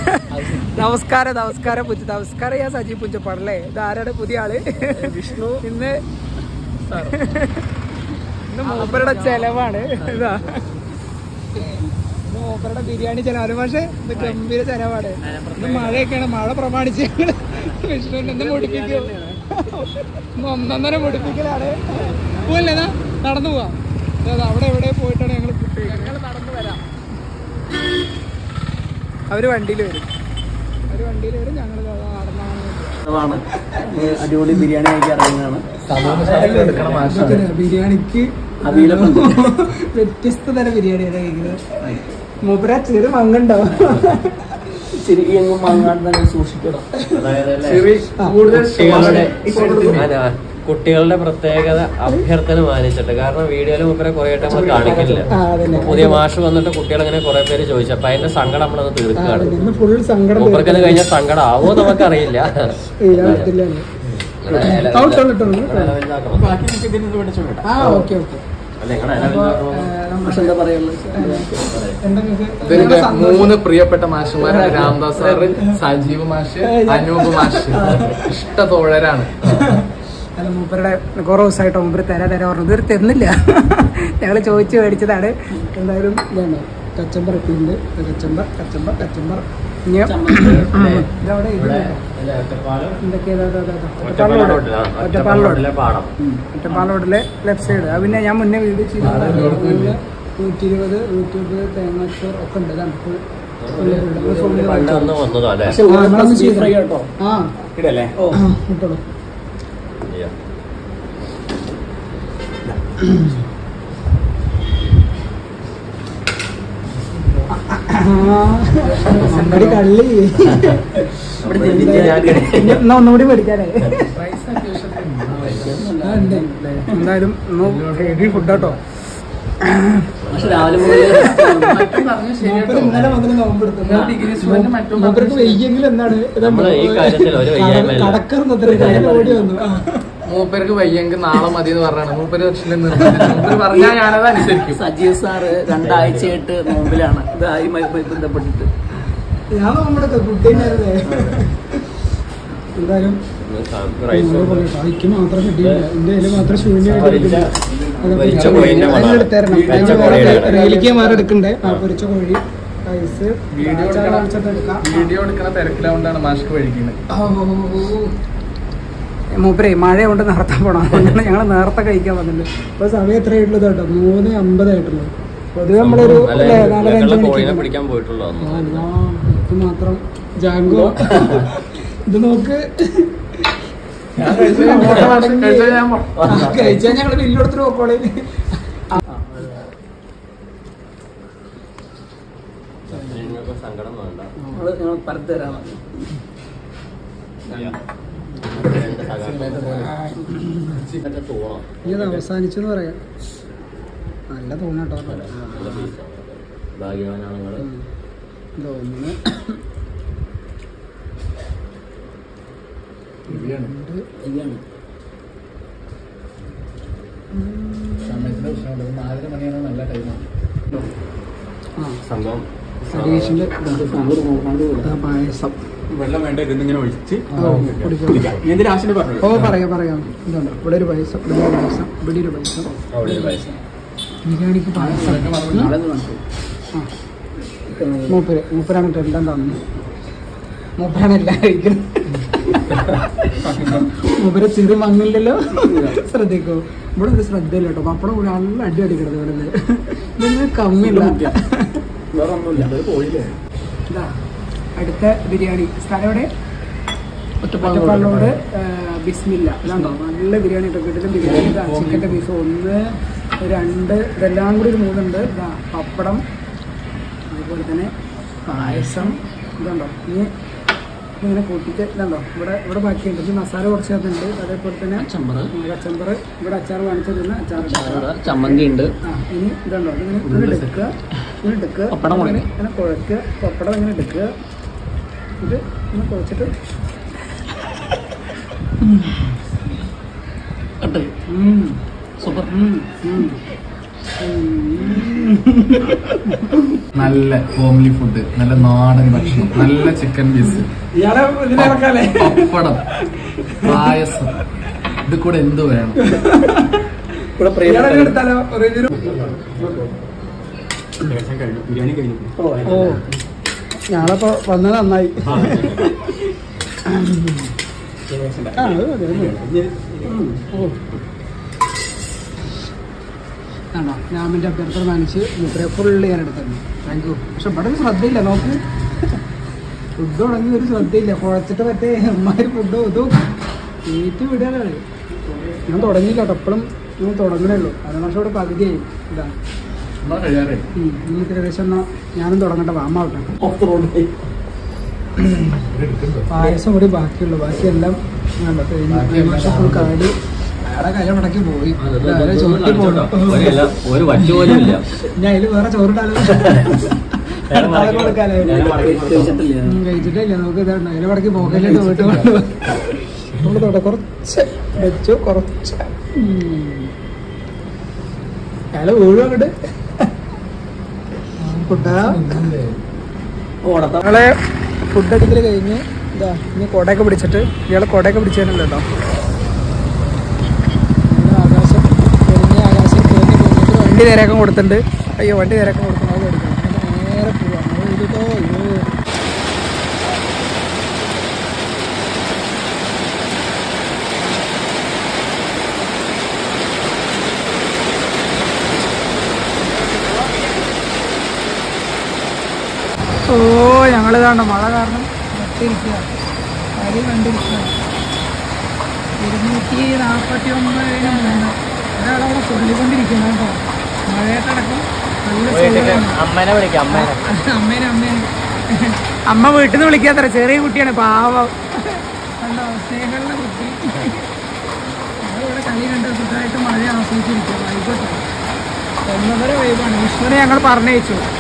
നമസ്കാരം നമസ്കാരം പുഞ്ച നമസ്കാരം ഞാൻ സജീവ് പുഞ്ചപ്പാടല്ലേ ഇത് ആരാണ് പുതിയ ആള് വിഷ്ണു ഇന്ന് ഇന്ന് മൂപ്പരുടെ ചെലവാണ് ഇതാ ഇന്ന് മൂപ്പരുടെ ബിരിയാണി ചെലവാണ് പക്ഷെ ഇത് ഗംഭീര ചെലവാണ് ഇന്ന് മഴയൊക്കെയാണ് മഴ പ്രമാണിച്ച് ഞങ്ങള് വിഷ്ണുവിനെ ഇന്ന് മുടിപ്പിക്കും ഇന്ന് ഒന്നൊന്നര മുടിപ്പിക്കലാണ് പോവല്ലേ എന്നാ നടന്നു പോവാം അതായത് അവിടെ എവിടെ പോയിട്ടാണ് ഞങ്ങൾ ഞങ്ങൾ നടന്നു വരാം അവര് വണ്ടിയിൽ വരും അവര് വണ്ടിയിൽ വരും ഞങ്ങൾ നടന്നാണ് ആണ് അടിപൊളി ബിരിയാണി കഴിക്കാൻ ഇറങ്ങുന്നതാണ് ബിരിയാണിക്ക് അവിയലപ്പം വ്യത്യസ്ത തരം ബിരിയാണിയാണ് കഴിക്കുന്നത് മൂപ്പര ചെറു മങ്ങുണ്ടോ ശരി എങ്ങും വാങ്ങാണ്ട് തന്നെ സൂക്ഷിക്കണം കുട്ടികളുടെ അല്ല, കുട്ടികളുടെ പ്രത്യേകത അഭ്യർത്ഥന മാനിച്ചിട്ട് കാരണം വീഡിയോയിൽ മുപ്പരെ കുറെ ആയിട്ട് നമ്മൾ കാണിക്കില്ല ആ, അതന്നെ. പുതിയ മാഷ് വന്നിട്ട് കുട്ടികൾ ഇങ്ങനെ കുറെ പേര് ചോദിച്ചു അപ്പൊ അതിന്റെ സങ്കടം നമ്മളത് തീർക്കുകയാണ് ഇന്ന് ഫുൾ സങ്കടം മൂപ്പർക്ക് അത് കഴിഞ്ഞാൽ സങ്കടം ആവോ നമുക്കറിയില്ല തീരാൻ പറ്റില്ല ആ, ഇട്ടോളൂ, ഇട്ടോളൂ, ഇട്ടോളൂ. ആ ഓക്കെ ഓക്കെ അല്ല, നിങ്ങളെ അപ്പൊ ഇലവെല്ലാം പക്ഷെ എന്താ പറയുള്ളത് എന്താ ഇവരുടെ മൂന്ന് പ്രിയപ്പെട്ട മാഷുമാരാണ് രാംദാസ് സാറ് സജീവ് മാഷ് അനൂപ് മാഷ് ഇഷ്ട തോഴരാണ് അല്ല മൂപ്പരുടെ കുറേ ദിവസമായിട്ട് മൂപ്പര് തരാ തരാ പറഞ്ഞു ഇതുവരെ തരുന്നില്ല ഞങ്ങൾ ചോദിച്ച് മേടിച്ചതാണ് എന്തായാലും ഇതാണ് കച്ചമ്പർ ഇട്ടുണ്ട് കച്ചമ്പർ കച്ചമ്പർ കച്ചമ്പർ ഇനി ഇതവിടെ ഇത് അല്ല, ഒറ്റപ്പാലം എന്തൊക്കെയാ ഇതാ, ഇതാ, ഇതാ. ഒറ്റപ്പാലം ഒറ്റപ്പാലം റോഡിൽ, ആ, റോഡ്. ഒറ്റപ്പാലം ഒറ്റപ്പാലം റോഡ് റോഡിലെ പാടം ഒറ്റപ്പാലം റോഡിലെ ലെഫ്റ്റ് സൈഡ് അത് പിന്നെ ഞാൻ മുന്നേ വീഡിയോ ചെയ്തു നൂറ്റി ഇരുപത് നൂറ്റി ഇരുപത് തേങ്ങാച്ചോർ ഒക്കെ ഉണ്ട് ഇതാണ് full. full ഉണ്ട്. നമ്മള് phone ല് പണ്ട് അന്ന് വന്നതോ അല്ലേ പക്ഷെ ഒരു plus beef fry കേട്ടോ ആ ഇടല്ലേ ഓ ആ, ഇട്ടോളൂ സംഗതി കള്ളി അവിടെ നെല്ലിക്ക ഞാൻ ഇനി എന്നാ ഒന്നുകൂടി മേടിക്കാനേ ആ, ഉണ്ട്. എന്തായാലും ഹെവി ഫുഡാട്ടോ പക്ഷെ രാവിലെ മുതൽ മൂപ്പര് ഇന്നലെ മുതൽ നോമ്പെടുത്തു ഡിഗ്രി സ്റ്റുഡന്റ് മറ്റും മൂപ്പർക്ക് വെയ്യെങ്കിലും എന്താണ് ഇതുണ്ടോ? നമ്മള് ഈ കാര്യത്തിൽ ഒരു വയ്യായ്മയില്ല. കടക്കറുന്നത്ര ഞാൻ ഓടി വന്നു ആ. മൂപ്പർക്ക് വയ്യെങ്കിൽ നാളെ മതി എന്ന് പറഞ്ഞാണ് മൂപ്പര് പക്ഷേ നിർബന്ധിച്ചു മൂപ്പര് പറഞ്ഞാൽ ഞാനത് അനുസരിക്കും സജീവ് സാറ് രണ്ടാഴ്ചയായിട്ട് നോമ്പിലാണ് ഇതായി ബന്ധപ്പെട്ടിട്ട് ഞാൻ നോമ്പെടുക്കാം കുട്ടീനായിരുന്നേ എന്തായാലും റൈസ് എനിക്ക് മാത്രം കിട്ടിയില്ല എന്റെ കയ്യിൽ മാത്രം പൊരിച്ച പൊരിച്ച കോഴിന്റെ മണം. റീലിക്ക് മാറി എടുക്കണ്ടേ ആ പൊരിച്ച കോഴി റൈസ് വീഡിയോ അച്ചാർ കാണിച്ചിട്ട് എടുക്കാം വീഡിയോ എടുക്കുന്ന തിരക്കിലാകൊണ്ടാണ് മാഷ്ക്ക് കഴിക്കുന്നത് മൂപ്പരേ മഴ കൊണ്ട് നേരത്തെ പോണം അതുകൊണ്ടാണ് ഞങ്ങൾ നേരത്തെ കഴിക്കാൻ വന്നിട്ടുണ്ട് ഇപ്പൊ സമയം എത്രയായിട്ടുള്ളത് കേട്ടോ മൂന്ന് അമ്പതായിട്ടുള്ളൂ പൊതുവെ നമ്മളൊരു നല്ല അല്ലേ, നാലര അഞ്ച് ഞങ്ങളുടെ മണിക്ക് കോഴിനെ പിടിക്കാൻ പോയിട്ടുള്ളൂ അന്ന്. ആ, അല്ലാ, ഇത് മാത്രം ജാങ്കോ ഇത് നോക്ക് കഴിച്ചാൽ ഞാൻ കഴിച്ചാൽ ഞങ്ങള് ബില്ലെടുത്തിട്ട് നോക്കോളേ നിങ്ങൾക്ക് സങ്കടം വേണ്ട നമ്മള് ഞങ്ങൾ പരത്ത് തരാണ് എന്റെ സഹായം. ഇതൊക്കെ തോന്നണം ഇത് അവസാനിച്ചു എന്ന് പറയാം നല്ല തോന്നാട്ടോ നല്ല പീസാ. ഭാഗ്യവാനാണ് നിങ്ങള് തോന്നുന്നു ഇതാണ് സമയത്തിന്റെ പ്രശ്നമുണ്ട് നാലര മണിയാണ് നല്ല ടൈമാണ് ആ സംഭവം സതീഷിന്റെ ഇതാ പായസം വെള്ളം വേണ്ട ഇതിങ്ങനെ ഒഴിച്ച് ഓ, കുടിക്കാം. നീ എന്തിനാ ആശയം പറഞ്ഞു ഓ പറയാം പറയാം ഇതുണ്ട് ഇവിടെ ഒരു പായസം ഇവിടെ ഒരു പായസം ഇവിടെ ഒരു പായസം അവിടെ ഒരു പായസം ബിരിയാണിക്ക് പായസം നാളെ ഒന്ന് കാണിച്ചു ആ. മൂപ്പര് മൂപ്പരാണ് കേട്ടോ എല്ലാം തന്നു മൂപ്പരാണ് എല്ലാം കഴിക്കുന്നത് മൂപ്പര് ചെറു മങ്ങില്ലല്ലോ ശ്രദ്ധിക്കൂ ഇവിടെ ഒരു ശ്രദ്ധയില്ല കേട്ടോ പപ്പടം കൂടി നല്ല അടി അടിക്കണത് ഇവിടെ നിന്ന്. ഇതൊന്നും കമ്മില്ല വേറെ ഒന്നുമില്ല അത് പോയില്ലേ ഇതാ, അടുത്ത ബിരിയാണി സ്ഥലം എവിടെ ഒറ്റപ്പാലോട് ബിസ്മില്ല ഇതാണ്ടോ നല്ല ബിരിയാണി കേട്ടോ കിട്ടുന്ന ബിരിയാണി ഇതാ ചിക്കൻ്റെ പീസ് ഒന്ന് രണ്ട് ഇതെല്ലാം കൂടി ഒരു മൂന്നുണ്ട് ഇതാ പപ്പടം അതുപോലെ തന്നെ പായസം ഇതുണ്ടോ ഇനി ഇങ്ങനെ കൂട്ടിയിട്ട് ഇതുണ്ടോ ഇവിടെ ഇവിടെ ബാക്കിയുണ്ട് ഇത് മസാല കുറച്ച് അതുണ്ട് അതേപോലെ തന്നെ ചമ്പറ് കച്ചമ്പറ് ഇവിടെ അച്ചാർ കാണിച്ചതിന് അച്ചാർ ഇവിടെ ചമ്മന്തി ഉണ്ട് ആ ഇനി ഇതുണ്ടോ ഇങ്ങനെ ഇങ്ങനെ എടുക്കുക ഇങ്ങനെ എടുക്കുക പപ്പടം ഇങ്ങനെ കുഴക്കുക. ഇങ്ങനെ കുഴക്കുക പപ്പടം ഇങ്ങനെ എടുക്കുക ഇത് ഇങ്ങനെ കുഴച്ചിട്ട് കട്ട് ഉം, സൂപ്പർ ഉം, ഉം. നല്ല ഹോംലി ഫുഡ് നല്ല നാടൻ ഭക്ഷണം നല്ല ചിക്കൻ പീസ് ഇയാളെ ഇതിലിറക്കാല്ലേ പപ്പടം പായസം ഇത് കൂടെ എന്ത് വേണം ഇവിടെ ഇയാളെ പ്രിയപ്പെട്ട എടുത്താലോ ഒരു ഇതിന് ലേശം കഴിഞ്ഞു ബിരിയാണി കഴിഞ്ഞു ഓ ഞങ്ങളപ്പോ വന്നത് നന്നായി ആ അത് മതി അത് മതി. ഓ ആണോ ഞാൻ എൻ്റെ അഭ്യർത്ഥന മാനിച്ച് മുപ്പരെ ഫുള്ള് ഞാൻ എടുത്തിരുന്നു താങ്ക് യു പക്ഷെ ഇവിടെ ഒരു ശ്രദ്ധയില്ല നോക്ക് ഫുഡ് തുടങ്ങി ഒരു ശ്രദ്ധയില്ല കുഴച്ചിട്ട് മറ്റേ അമ്മാര് ഫുഡ് ഇതും ഏറ്റ് വിടാനാണ് ഞാൻ തുടങ്ങിയില്ല കേട്ടോ എപ്പോഴും ഞാൻ തുടങ്ങണേ ഉള്ളൂ അതിന് പക്ഷെ ഇവിടെ പകുതിയായി ഇതാ എന്നാ കഴിയാറായി ഉം, നിങ്ങൾക്ക് ഏകദേശം എന്നാ ഞാനും തുടങ്ങട്ടെ വാമാവട്ടെ ഓഫ് റോഡ് പായസം കൂടി ബാക്കിയുള്ളൂ ബാക്കിയെല്ലാം വേണ്ട കഴിഞ്ഞു ഫുൾ കാടി അയാളെ കയ്യ മുടക്കി പോയി അയാളെ ചോട്ടി പോകണം ഒരു വറ്റ പോലും ഇല്ല ഞാൻ അതില് വേറെ ചോറിട്ടാലോ അതൊക്കെ കൊടുക്കാലോ കഴിച്ചിട്ടില്ല ഉം, കഴിച്ചിട്ടില്ല നമുക്ക് ഇതാണ് അതിലെ മടക്കി പോക്കലിട്ട് വീട്ടിൽ കൊണ്ട് നമ്മള് തൊട കുറച്ച് വെച്ചു കുറച്ച് ഉം. അയാള് വീഴും അങ്ങോട്ട് ഫുഡാ ഓടത്ത ഞങ്ങളെ ഫുഡ് അടിക്കൽ കഴിഞ്ഞ് ഇതാ ഇനി കൊടയൊക്കെ പിടിച്ചിട്ട് ഇയാളെ കൊടയൊക്കെ പിടിച്ചതല്ലോ കേട്ടോ ഇങ്ങനെ ആകാശം തെളിഞ്ഞ ആകാശം തേങ്ങി പോയിട്ട് വണ്ടി നേരെയൊക്കെ കൊടുത്തിട്ടുണ്ട് അയ്യോ വണ്ടി നേരെയൊക്കെ കൊടുക്കണം അത് എടുക്കണം അങ്ങനെ നേരെ പോവാം അത് ഇതിട്ടോ അയ്യോ ഓ ഞങ്ങൾ ഇതാണ്ട് മഴ കാരണം വെട്ടിയിരിക്കുക അരി കണ്ടിരിക്കുക ഇരുന്നൂറ്റി നാൽപ്പത്തി ഒമ്പതിന് മൂന്ന് ഒരാളവിടെ ചൊല്ലിക്കൊണ്ടിരിക്കുന്നു കേട്ടോ മഴയത്തടക്കം നല്ല ചൂടാണ്. അമ്മേനെ വിളിക്കാം അമ്മേനെ അമ്മേനെ അമ്മേനെ അമ്മ വീട്ടിൽ നിന്ന് വിളിക്കാത്ര ചെറിയ കുട്ടിയാണ് പാവം കണ്ടോ സ്നേഹമുള്ള കുട്ടി ഞങ്ങളിവിടെ കളി കണ്ട് സുഖമായിട്ട് മഴ ആസ്വദിച്ചിരിക്കുക ആയിക്കോട്ടെ ഒന്നര വൈബാണ് വിഷ്ണുവിനെ ഞങ്ങൾ പറഞ്ഞയച്ചു